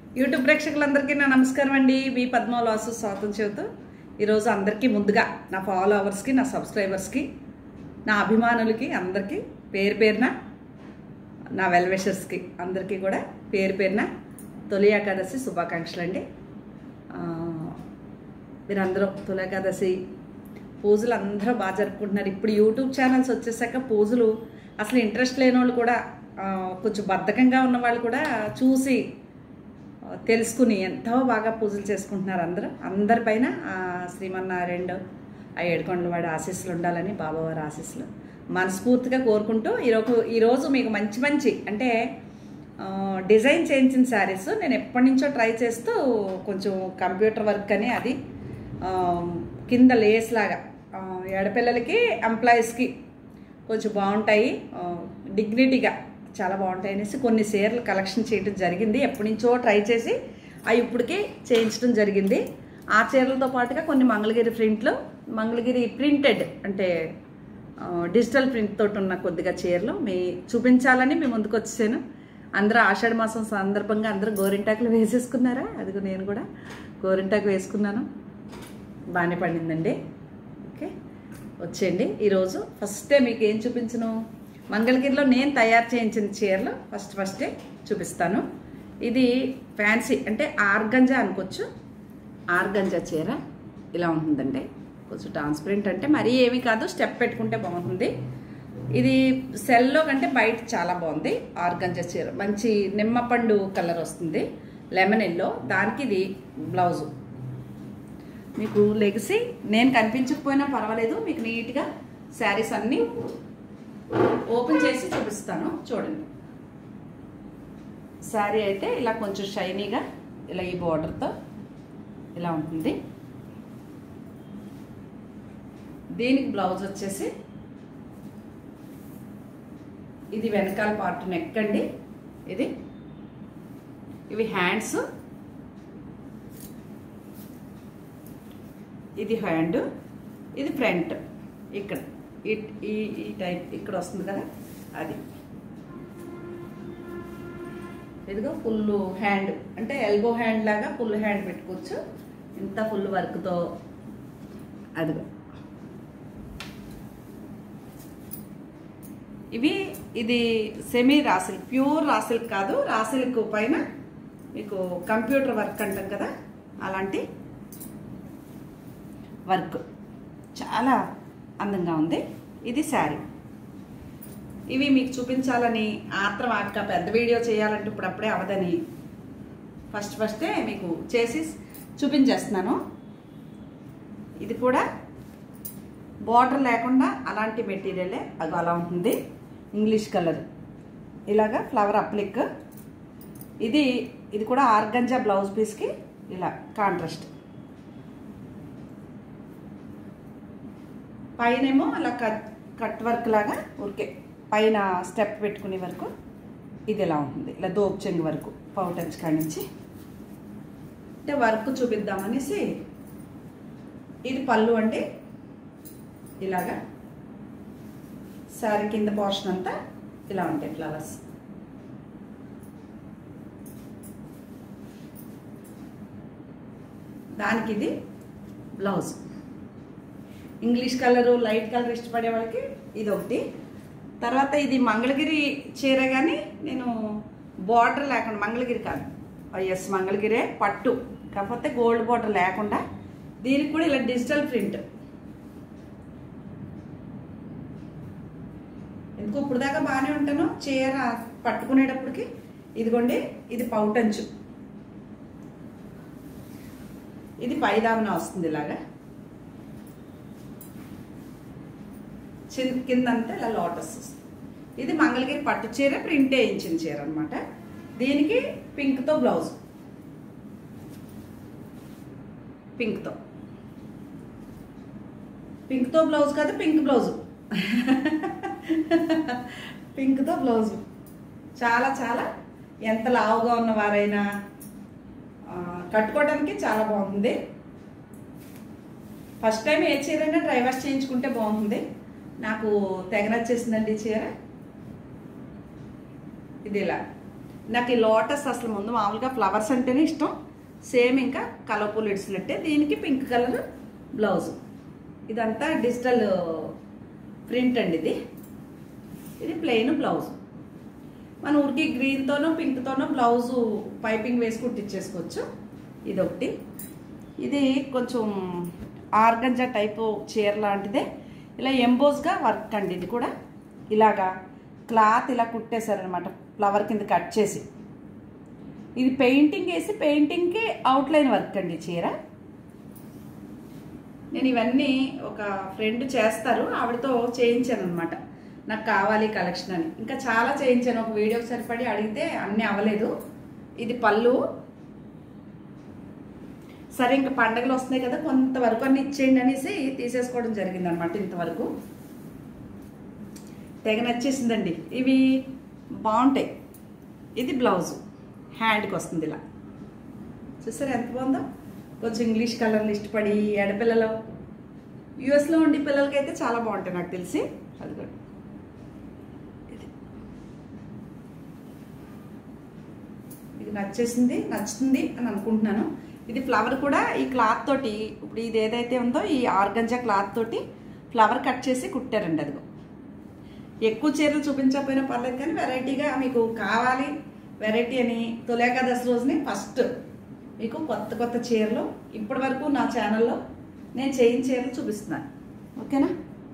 YouTube ప్రేక్షకులందరికీ నా నమస్కారం అండి మీ పద్మలాసు స్వాతం చెబుతూ ఈరోజు అందరికీ ముందుగా నా ఫాలోవర్స్కి నా సబ్స్క్రైబర్స్కి నా అభిమానులకి అందరికీ పేరు పేరున నా వెల్విషర్స్కి అందరికీ కూడా పేరు పేరున తొలి ఏకాదశి శుభాకాంక్షలు అండి ఆ, మీరందరూ తొలి ఏకాదశి పూజలు అందరూ బాగా జరుపుకుంటున్నారు ఇప్పుడు యూట్యూబ్ ఛానల్స్ వచ్చేసాక పూజలు అసలు ఇంట్రెస్ట్ లేని వాళ్ళు కూడా ఆ, కొంచెం బద్ధకంగా ఉన్న వాళ్ళు కూడా చూసి ఆ, తెలుసుకుని ఎంతో బాగా పూజలు చేసుకుంటున్నారు అందరూ అందరిపైన ఆ శ్రీమన్నారాయణ ఆ ఏడుకొండల వాడి ఆశీస్సులు ఉండాలని బాబావారి ఆశీస్సులు మనస్ఫూర్తిగా కోరుకుంటూ ఈరోజు ఈరోజు మీకు మంచి మంచి అంటే ఆ, డిజైన్ చేయించిన శారీస్ నేను ఎప్పటి నుంచో ట్రై చేస్తూ కొంచెం కంప్యూటర్ వర్క్ అని అది ఆ, కింద లేస్ లాగా ఆ, ఏడపిల్లలకి ఎంప్లాయీస్కి కొంచెం బాగుంటాయి ఆ, డిగ్నిటీగా చాలా బాగుంటాయి అనేసి కొన్ని చీరలు కలెక్షన్ చేయడం జరిగింది ఎప్పటి నుంచో ట్రై చేసి అవి ఇప్పటికే చేయించడం జరిగింది ఆ చీరలతో పాటుగా కొన్ని మంగళగిరి ప్రింట్లు మంగళగిరి ప్రింటెడ్ అంటే ఆ, డిజిటల్ ప్రింట్ తోటి ఉన్న కొద్దిగా చీరలు మీ చూపించాలని మీ ముందుకు వచ్చేసాను అందరూ ఆషాఢ మాసం సందర్భంగా అందరూ గోరింటాకులు వేసేసుకున్నారా అదిగో నేను కూడా గోరింటాకు వేసుకున్నాను బాగానే పడిందండి ఓకే వచ్చేయండి ఈరోజు ఫస్టే మీకు ఏం చూపించను మంగళగిరిలో నేను తయారు చేయించిన చీరలు ఫస్ట్ ఫస్టే చూపిస్తాను ఇది ఫ్యాన్సీ అంటే ఆర్గంజా అనుకోవచ్చు ఆర్గంజా చీర ఇలా ఉంటుందండి కొంచెం ట్రాన్స్పరెంట్ అంటే మరీ ఏమీ కాదు స్టెప్ పెట్టుకుంటే బాగుంటుంది ఇది సెల్లో కంటే బయట చాలా బాగుంది ఆర్గంజా చీర మంచి నిమ్మపండు కలర్ వస్తుంది లెమన్ ఎల్లో దానికి ఇది బ్లౌజు మీకు లెగిసి నేను కనిపించకపోయినా పర్వాలేదు మీకు నీట్గా శారీస్ అన్నీ ఓపెన్ చేసి చూపిస్తాను చూడండి శారీ అయితే ఇలా కొంచెం షైనీగా ఇలా ఈ బార్డర్తో ఇలా ఉంటుంది దీనికి బ్లౌజ్ వచ్చేసి ఇది వెనకాల పార్ట్ నెక్ అండి ఇది ఇవి హ్యాండ్స్ ఇది హ్యాండ్ ఇది ఫ్రంట్ ఇక్కడ ఈ ఈ ఈ టైప్ ఇక్కడ వస్తుంది కదా అది ఇదిగో ఫుల్ హ్యాండ్ అంటే ఎల్బో హ్యాండ్ లాగా ఫుల్ హ్యాండ్ పెట్టుకోవచ్చు ఇంత ఫుల్ వర్క్తో అదిగో ఇవి ఇది సెమీ రాసిల్క్ ప్యూర్ రాసిల్క్ కాదు రాసిల్క్ పైన మీకు కంప్యూటర్ వర్క్ అంటాం కదా అలాంటి వర్క్ చాలా అందంగా ఉంది ఇది శారీ ఇవి మీకు చూపించాలని ఆత్రం అక్క పెద్ద వీడియో చేయాలంటే ఇప్పుడు అప్పుడే అవదని ఫస్ట్ ఫస్టే మీకు చేసి చూపించేస్తున్నాను ఇది కూడా బార్డర్ లేకుండా అలాంటి మెటీరియలే అది అలా ఉంటుంది ఇంగ్లీష్ కలర్ ఇలాగా ఫ్లవర్ అప్లిక్ ఇది ఇది కూడా ఆర్గంజా బ్లౌజ్ పీస్కి ఇలా కాంట్రాస్ట్ పైనేమో అలా కట్ కట్ వర్క్ లాగా ఊరికే పైన స్టెప్ పెట్టుకునే వరకు ఇది ఎలా ఉంటుంది ఇలా దోప్చెంగి వరకు పౌటంచ్ కాడి నుంచి అంటే వర్క్ చూపిద్దామనేసి ఇది పళ్ళు అంటే ఇలాగా శారీ కింద పోర్షన్ అంతా ఇలా ఉంటాయి ఫ్లవర్స్ దానికి ఇది blouse English colour light colour ఇష్టపడే వాళ్ళకి ఇది ఒకటి తర్వాత ఇది మంగళగిరి చీర కానీ నేను బార్డర్ లేకుండా మంగళగిరి కాదు ఎస్ మంగళగిరే పట్టు కాకపోతే గోల్డ్ బార్డర్ లేకుండా దీనికి కూడా ఇలా డిజిటల్ ప్రింట్ ఎందుకో ఇప్పుడు దాకా బాగానే ఉంటాను చీర పట్టుకునేటప్పటికి ఇదిగోండి ఇది పౌటంచు ఇది పైదామన వస్తుంది ఇలాగా చిన్ కిందంతా ఇలా లోటస్ వస్తుంది ఇది మంగళగిరి పట్టు చీర ప్రింట్ వేయించిన చీర అనమాట దీనికి పింక్తో బ్లౌజ్ పింక్తో పింక్తో బ్లౌజ్ కదా పింక్ బ్లౌజు పింక్తో బ్లౌజు చాలా చాలా ఎంత లావుగా ఉన్నవారైనా ఆ, కట్టుకోవడానికి చాలా బాగుంది ఫస్ట్ టైం ఏ చీరైనా డ్రై వాష్ చేయించుకుంటే బాగుంది నాకు తెగ నచ్చేసిందండి ఈ చీర ఇది ఇలా నాకు ఈ లోటస్ అసలు ముందు మామూలుగా ఫ్లవర్స్ అంటేనే ఇష్టం సేమ్ ఇంకా కలర్ఫుల్ ఇడ్చినట్టే దీనికి పింక్ కలర్ బ్లౌజ్ ఇదంతా డిజిటల్ ప్రింట్ అండి ఇది ఇది ప్లెయిన్ బ్లౌజ్ మన ఊరికి గ్రీన్తోనో పింక్తోనో బ్లౌజు పైపింగ్ వేసి కుట్టించేసుకోవచ్చు ఇది ఒకటి ఇది కొంచెం ఆర్గంజా టైపు చీర లాంటిదే ఇలా ఎంబోస్గా వర్క్ అండి ఇది కూడా ఇలాగా క్లాత్ ఇలా కుట్టేశారనమాట ఫ్లవర్ కింద కట్ చేసి ఇది పెయింటింగ్ వేసి పెయింటింగ్కి అవుట్లైన్ వర్క్ అండి ఈ చీర నేను ఇవన్నీ ఒక ఫ్రెండ్ చేస్తారు ఆవిడతో చేయించాను అనమాట నాకు కావాలి కలెక్షన్ అని ఇంకా చాలా చేయించాను ఒక వీడియోకి సరిపడి అడిగితే అన్నీ అవ్వలేదు ఇది పళ్ళు సరే ఇంకా పండగలు వస్తున్నాయి కదా కొంతవరకు అన్ని ఇచ్చేయండి అనేసి తీసేసుకోవడం జరిగింది అనమాట ఇంతవరకు తెగ నచ్చేసిందండి ఇవి బాగుంటాయి ఇది బ్లౌజు హ్యాండ్కి వస్తుంది ఇలా చూసారు ఎంత బాగుందో కొంచెం ఇంగ్లీష్ కలర్లు ఇష్టపడి ఎడపిల్లలు యుఎస్లో ఉండే పిల్లలకైతే చాలా బాగుంటాయి నాకు తెలిసి అది కూడా ఇది ఇది నచ్చేసింది నచ్చుతుంది అని అనుకుంటున్నాను ఇది ఫ్లవర్ కూడా ఈ క్లాత్ తోటి ఇప్పుడు ఇది ఏదైతే ఉందో ఈ ఆర్గంజా క్లాత్ తోటి ఫ్లవర్ కట్ చేసి కుట్టారండి అదిగో ఎక్కువ చీరలు చూపించకపోయినా పర్లేదు కానీ వెరైటీగా మీకు కావాలి వెరైటీ అని తొలేకాదశి రోజుని ఫస్ట్ మీకు కొత్త కొత్త చీరలు ఇప్పటి వరకు నా ఛానల్లో నేను చేయిన చీరలు చూపిస్తున్నాను ఓకేనా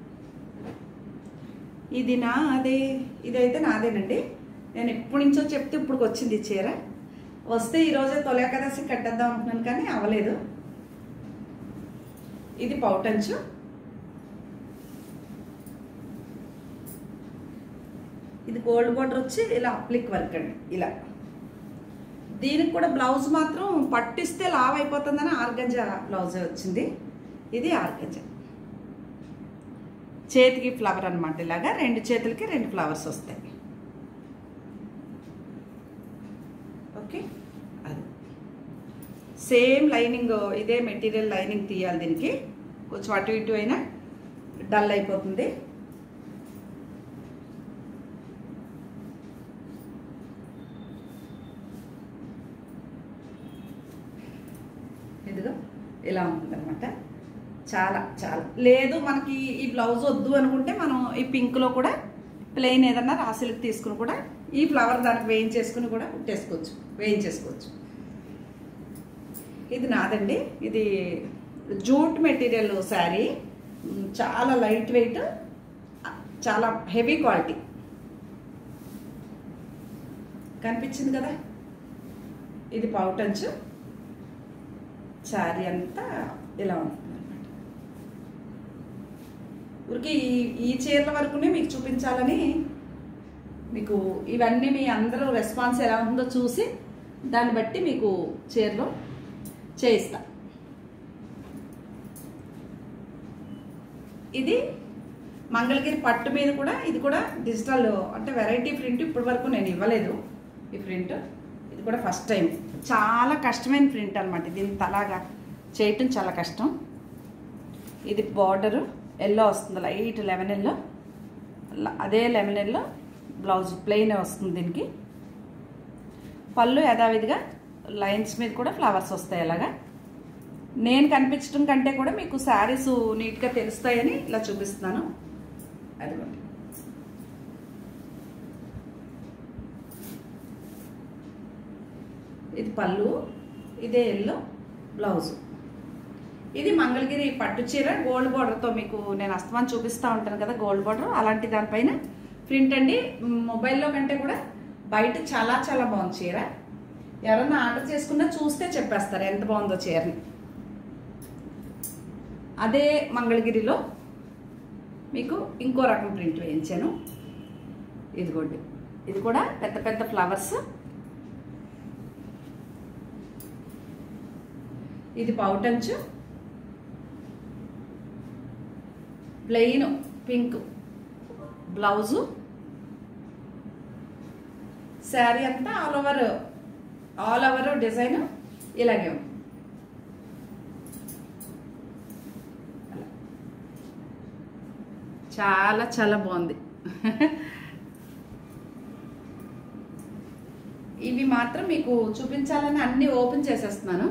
ఇది నా అదే ఇదైతే నాదేనండి నేను ఎప్పటి నుంచో చెప్తే ఇప్పుడు వచ్చింది ఈ చీర వస్తే ఈరోజే తొలేకాదశి కట్టేద్దాం అనుకున్నాను కానీ అవ్వలేదు ఇది పౌటంచు ఇది గోల్డ్ బోర్డర్ వచ్చి ఇలా అప్లిక్ వర్క్ అండి ఇలా దీనికి కూడా బ్లౌజ్ మాత్రం పట్టిస్తే లావ్ అయిపోతుందని ఆర్గంజా బ్లౌజ్ వచ్చింది ఇది ఆర్గంజా చేతికి ఫ్లవర్ అనమాట ఇలాగా రెండు చేతులకి రెండు ఫ్లవర్స్ వస్తాయి ఓకే అది సేమ్ లైనింగ్ ఇదే మెటీరియల్ లైనింగ్ తీయాలి దీనికి కొంచెం అటు ఇటు అయినా డల్ అయిపోతుంది ఇదిగో ఇలా ఉంటుందన్నమాట చాలా చాలా లేదు మనకి ఈ బ్లౌజ్ వద్దు అనుకుంటే మనం ఈ పింక్లో కూడా ప్లెయిన్ ఏదన్నా రాసిలకు తీసుకుని కూడా ఈ ఫ్లవర్ దానికి వేయించేసుకుని కూడా కుట్టేసుకోవచ్చు వేయించేసుకోవచ్చు ఇది నాదండి ఇది జూట్ మెటీరియల్ శారీ ఉమ్, చాలా లైట్ వెయిట్ చాలా హెవీ క్వాలిటీ కనిపించింది కదా ఇది పౌటంచు శారీ అంతా ఇలా ఉంటుంది అనమాట ఊరికి ఈ ఈ చీరల వరకునే మీకు చూపించాలని మీకు ఇవన్నీ మీ అందరూ రెస్పాన్స్ ఎలా ఉందో చూసి దాన్ని బట్టి మీకు చీరలు చేయిస్తా ఇది మంగళగిరి పట్టు మీద కూడా ఇది కూడా డిజిటల్ అంటే వెరైటీ ప్రింట్ ఇప్పటి వరకు నేను ఇవ్వలేదు ఈ ప్రింట్ ఇది కూడా ఫస్ట్ టైం చాలా కష్టమైన ప్రింట్ అనమాట ఇది ఇంత అలాగా చేయటం చాలా కష్టం ఇది బార్డరు ఎల్లో వస్తుంది లైట్ లెమన్ ఎల్లో అదే లెమన్ ఎల్లో బ్లౌజ్ ప్లెయిన్ వస్తుంది దీనికి పళ్ళు యథావిధిగా లైన్స్ మీద కూడా ఫ్లవర్స్ వస్తాయి అలాగా నేను కనిపించడం కంటే కూడా మీకు శారీస్ నీట్గా తెలుస్తాయని ఇలా చూపిస్తున్నాను అదిగోండి ఇది పళ్ళు ఇదే ఎల్లో బ్లౌజ్ ఇది మంగళగిరి పట్టు చీర గోల్డ్ బార్డర్తో మీకు నేను అస్తమాన్ చూపిస్తూ ఉంటాను కదా గోల్డ్ బార్డర్ అలాంటి దానిపైన ప్రింట్ అండి మొబైల్లో కంటే కూడా బయట చాలా చాలా బాగుంది చీర ఎవరన్నా ఆర్డర్ చేసుకున్నా చూస్తే చెప్పేస్తారు ఎంత బాగుందో చీరని అదే మంగళగిరిలో మీకు ఇంకో రకం ప్రింట్ వేయించాను ఇదిగోండి ఇది కూడా పెద్ద పెద్ద ఫ్లవర్స్ ఇది పౌటంచు ప్లెయిన్ పింక్ బ్లౌజు శారీ అంతా all over all over design ఇలాగే ఉంది అలా. చాలా చాలా బాగుంది ఇవి మాత్రం మీకు చూపించాలని అన్ని ఓపెన్ చేసేస్తున్నాను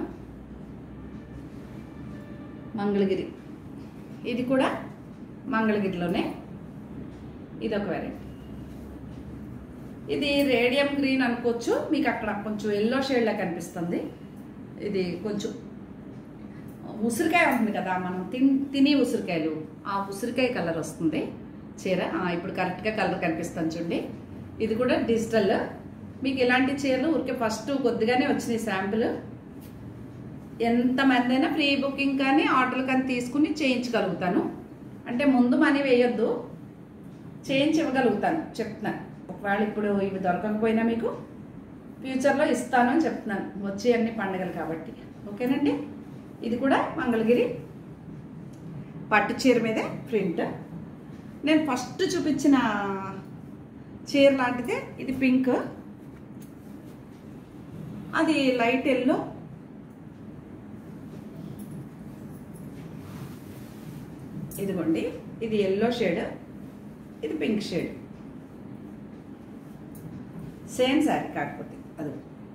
మంగళగిరి ఇది కూడా మంగళగిరిలోనే ఇది ఒక వెరైటీ ఇది రేడియం గ్రీన్ అనుకోవచ్చు మీకు అక్కడ కొంచెం ఎల్లో షేడ్లా కనిపిస్తుంది ఇది కొంచెం ఉసిరికాయ ఉంటుంది కదా మనం తిన్ తిని ఉసిరికాయలు ఆ ఉసిరికాయ కలర్ వస్తుంది చీర ఆ, ఇప్పుడు కరెక్ట్గా కలర్ కనిపిస్తుంది చూడండి ఇది కూడా డిజిటల్ మీకు ఇలాంటి చీరలు ఊరికే ఫస్ట్ కొద్దిగానే వచ్చినాయి శాంపుల్ ఎంతమంది అయినా ప్రీ బుకింగ్ కానీ ఆర్డర్లు కానీ తీసుకుని చేయించగలుగుతాను అంటే ముందు మనీ వేయొద్దు చేయించి ఇవ్వగలుగుతాను చెప్తున్నాను ఒకవేళ ఇప్పుడు ఇవి దొరకకపోయినా మీకు ఫ్యూచర్లో ఇస్తాను అని చెప్తున్నాను వచ్చే అన్ని పండుగలు కాబట్టి ఓకేనండి ఇది కూడా మంగళగిరి పట్టు చీర మీదే ప్రింట్ నేను ఫస్ట్ చూపించిన చీర లాంటిదే ఇది పింక్ అది లైట్ ఎల్లో ఇదిగోండి ఇది ఎల్లో షేడ్ ఇది పింక్ షేడ్ సేమ్ శారీ కాకపోతే అది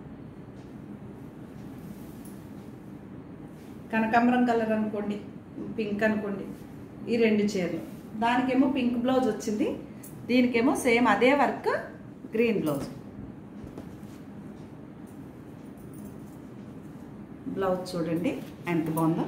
కనకాంబరం కలర్ అనుకోండి పింక్ అనుకోండి ఈ రెండు చీరలు దానికేమో పింక్ బ్లౌజ్ వచ్చింది దీనికేమో సేమ్ అదే వర్క్ గ్రీన్ బ్లౌజ్ బ్లౌజ్ చూడండి ఎంత బాగుందో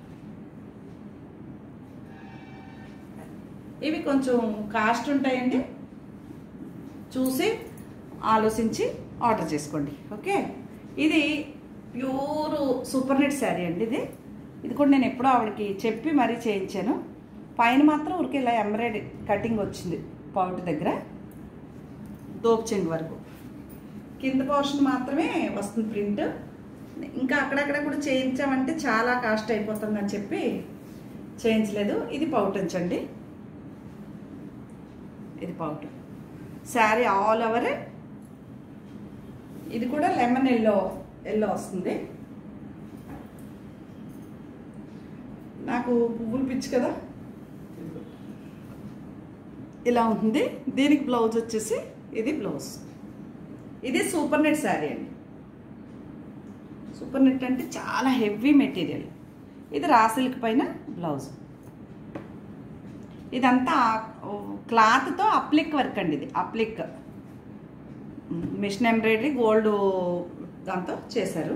ఇవి కొంచెం కాస్ట్ ఉంటాయండి చూసి ఆలోచించి ఆర్డర్ చేసుకోండి ఓకే ఇది ప్యూర్ సూపర్ నెట్ శారీ అండి ఇది ఇది కూడా నేను ఎప్పుడో ఆవిడకి చెప్పి మరీ చేయించాను పైన మాత్రం ఊరికి ఇలా ఎంబ్రాయిడరీ కటింగ్ వచ్చింది పౌట్ దగ్గర దోపు చెంగు వరకు కింద పోర్షన్ మాత్రమే వస్తుంది ప్రింట్ ఇంకా అక్కడక్కడ కూడా చేయించామంటే చాలా కాస్ట్ అయిపోతుందని చెప్పి చేయించలేదు ఇది పౌట్ ఉంచండి ఇది పౌట్ శారీ ఆల్ ఓవర్ ఇది కూడా లెమన్ ఎల్లో ఎల్లో వస్తుంది నాకు పువ్వులు పిచ్చి కదా ఇలా ఉంటుంది దీనికి బ్లౌజ్ వచ్చేసి ఇది బ్లౌజ్ ఇది సూపర్ నెట్ శారీ అండి సూపర్ నెట్ అంటే చాలా హెవీ మెటీరియల్ ఇది రా సిల్క్ పైన బ్లౌజ్ ఇదంతా క్లాత్తో అప్లిక్ వర్క్ అండి ఇది అప్లిక్ మిషన్ ఎంబ్రాయిడరీ గోల్డ్ దాంతో చేశారు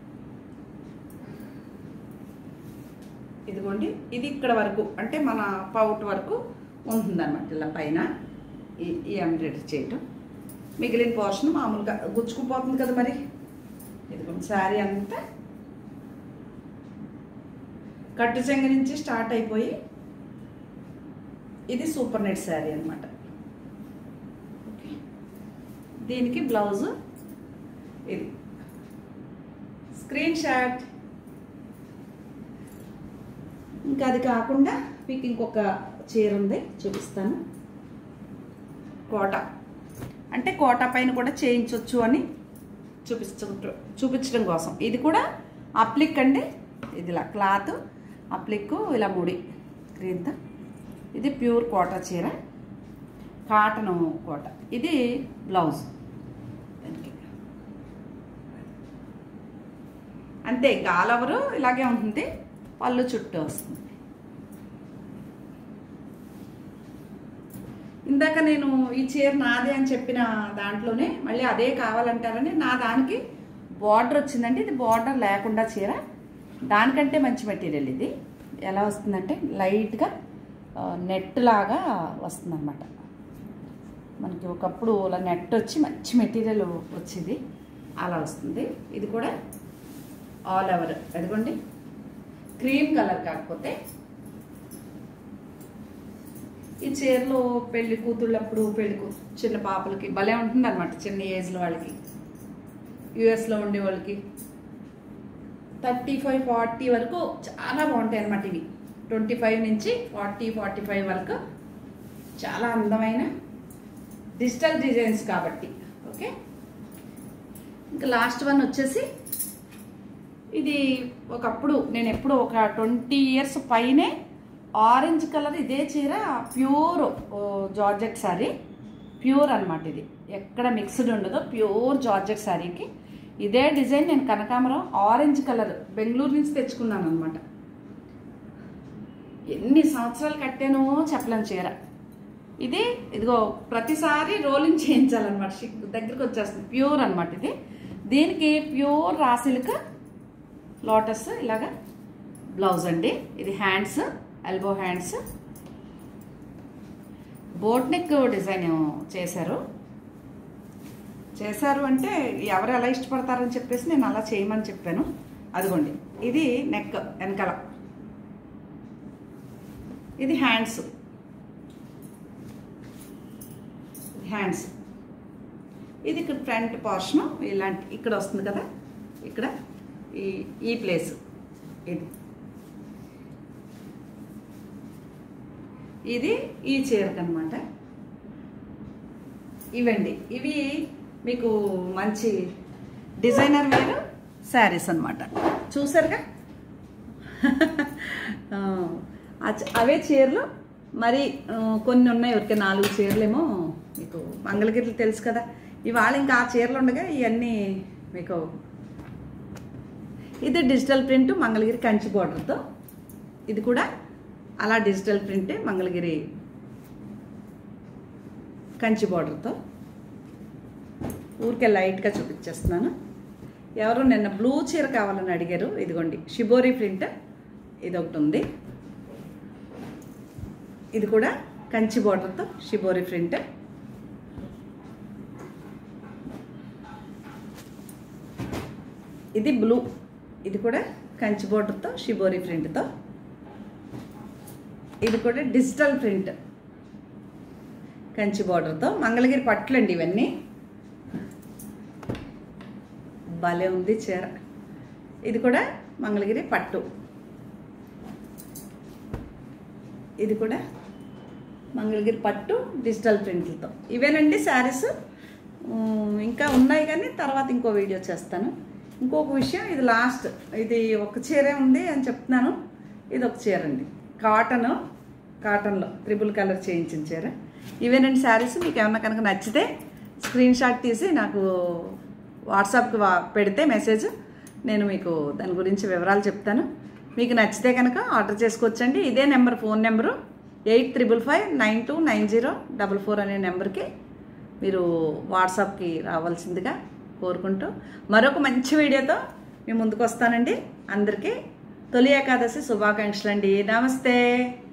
ఇదిగోండి ఇది ఇక్కడ వరకు అంటే మన పౌట్ వరకు ఉంటుందన్నమాట ఇలా పైన ఈ ఈ ఎంబ్రాయిడరీ చేయటం మిగిలిన పోర్షన్ మామూలుగా గుచ్చుకుపోతుంది కదా మరి ఇదిగోండి శారీ అంతా కట్టు చెంగ నుంచి స్టార్ట్ అయిపోయి ఇది సూపర్ నెట్ శారీ అనమాట ఓకే దీనికి బ్లౌజ్ ఇది స్క్రీన్ షాట్ ఇంకా అది కాకుండా మీకు ఇంకొక చీర ఉంది చూపిస్తాను కోట అంటే కోట పైన కూడా చేయించవచ్చు అని చూపించ చూపించడం కోసం ఇది కూడా అప్లిక్ అండి ఇది ఇలా క్లాత్ అప్లిక్ ఇలా ముడి గ్రీన్తో ఇది ప్యూర్ కోట చీర కాటన్ కోట ఇది బ్లౌజ్ దానికి అంతే ఇంకా ఆల్ ఓవర్ ఇలాగే ఉంటుంది పళ్ళు చుట్టూ వస్తుంది ఇందాక నేను ఈ చీర నాదే అని చెప్పిన దాంట్లోనే మళ్ళీ అదే కావాలంటారని నా దానికి బార్డర్ వచ్చిందండి ఇది బార్డర్ లేకుండా చీర దానికంటే మంచి మెటీరియల్ ఇది ఎలా వస్తుందంటే లైట్గా నెట్ లాగా వస్తుందన్నమాట మనకి ఒకప్పుడు ఇలా నెట్ వచ్చి మంచి మెటీరియల్ వచ్చింది అలా వస్తుంది ఇది కూడా ఆల్ ఓవర్ అదిగోండి క్రీమ్ కలర్ కాకపోతే ఈ చీరలో పెళ్లి కూతుళ్ళప్పుడు పెళ్లి కూ చిన్న పాపలకి భలే ఉంటుంది అనమాట చిన్న ఏజ్లో వాళ్ళకి యుఎస్లో ఉండే వాళ్ళకి థర్టీ ఫైవ్ ఫార్టీ వరకు చాలా బాగుంటాయి అనమాట ఇవి ట్వంటీ ఫైవ్ నుంచి ఫార్టీ ఫార్టీ ఫైవ్ వరకు చాలా అందమైన డిజిటల్ డిజైన్స్ కాబట్టి ఓకే ఇంకా లాస్ట్ వన్ వచ్చేసి ఇది ఒకప్పుడు నేను ఎప్పుడు ఒక ట్వంటీ ఇయర్స్ పైనే ఆరెంజ్ కలర్ ఇదే చీర ప్యూర్ జార్జెట్ శారీ ప్యూర్ అనమాట ఇది ఎక్కడ మిక్స్డ్ ఉండదు ప్యూర్ జార్జెట్ శారీకి ఇదే డిజైన్ నేను కనకాంబరం ఆరెంజ్ కలర్ బెంగళూరు నుంచి తెచ్చుకున్నాను అనమాట ఎన్ని సంవత్సరాలు కట్టానో చెప్పలేను చీర ఇది ఇదిగో ప్రతిసారి రోలింగ్ చేయించాలన్నమాట షిక్ దగ్గరికి వచ్చేస్తుంది ప్యూర్ అనమాట ఇది దీనికి ప్యూర్ రాసిలిక లోటస్ ఇలాగా బ్లౌజ్ అండి ఇది hands elbow hands boat neck design చేశారు చేశారు అంటే ఎవరు ఎలా ఇష్టపడతారని చెప్పేసి నేను అలా చేయమని చెప్పాను అదిగోండి ఇది నెక్ వెనకాల ఇది హ్యాండ్స్ హ్యాండ్స్ ఇది ఇక్కడ ఫ్రంట్ పోర్షన్ ఇలాంటి ఇక్కడ వస్తుంది కదా ఇక్కడ ఈ ఈ ప్లేస్ ఇది ఇది ఈ చీరకు అనమాట ఇవండి ఇవి మీకు మంచి డిజైనర్ వేరు శారీస్ అనమాట చూసారుగా ఆ, ఆ చ- అవే చీరలు మరి ఆ, కొన్ని ఉన్నాయి ఊరికే నాలుగు చీరలేమో మీకు మంగళగిరిలు తెలుసు కదా ఇవాళ ఇంకా ఆ చీరలు ఉండగా ఇవన్నీ మీకు ఇది డిజిటల్ ప్రింట్ మంగళగిరి కంచి బార్డర్తో ఇది కూడా అలా డిజిటల్ ప్రింటే మంగళగిరి కంచి బార్డర్తో ఊరికే లైట్గా చూపించేస్తున్నాను ఎవరు నిన్న బ్లూ చీర కావాలని అడిగారు ఇదిగోండి షిబోరి ప్రింట్ ఇది ఒకటి ఉంది ఇది కూడా కంచి బార్డర్తో షిబోరి ప్రింట్ ఇది బ్లూ ఇది కూడా కంచి బోర్డర్తో షిబోరి ప్రింట్తో ఇది కూడా డిజిటల్ ప్రింట్ కంచి బార్డర్తో మంగళగిరి పట్లండి ఇవన్నీ భలే ఉంది చీర ఇది కూడా మంగళగిరి పట్టు ఇది కూడా మంగళగిరి పట్టు డిజిటల్ ప్రింట్లతో ఇవేనండి శారీస్ ఇంకా ఉన్నాయి కానీ తర్వాత ఇంకో వీడియో చేస్తాను ఇంకొక విషయం ఇది లాస్ట్ ఇది ఒక చీరే ఉంది అని చెప్తున్నాను ఇది ఒక చీర అండి కాటన్ కాటన్లో త్రిబుల్ కలర్ చేయించిన చీర ఇవేనండి శారీస్ మీకు ఏమన్నా కనుక నచ్చితే స్క్రీన్ షాట్ తీసి నాకు వాట్సాప్కి వా పెడితే మెసేజ్ నేను మీకు దాని గురించి వివరాలు చెప్తాను మీకు నచ్చితే కనుక ఆర్డర్ చేసుకోవచ్చండి ఇదే number phone number eight triple five nine two nine zero double four అనే నెంబర్కి మీరు వాట్సాప్కి రావాల్సిందిగా కోరుకుంటూ మరొక మంచి వీడియోతో మీ ముందుకు వస్తానండి అందరికీ తొలి ఏకాదశి శుభాకాంక్షలు అండి నమస్తే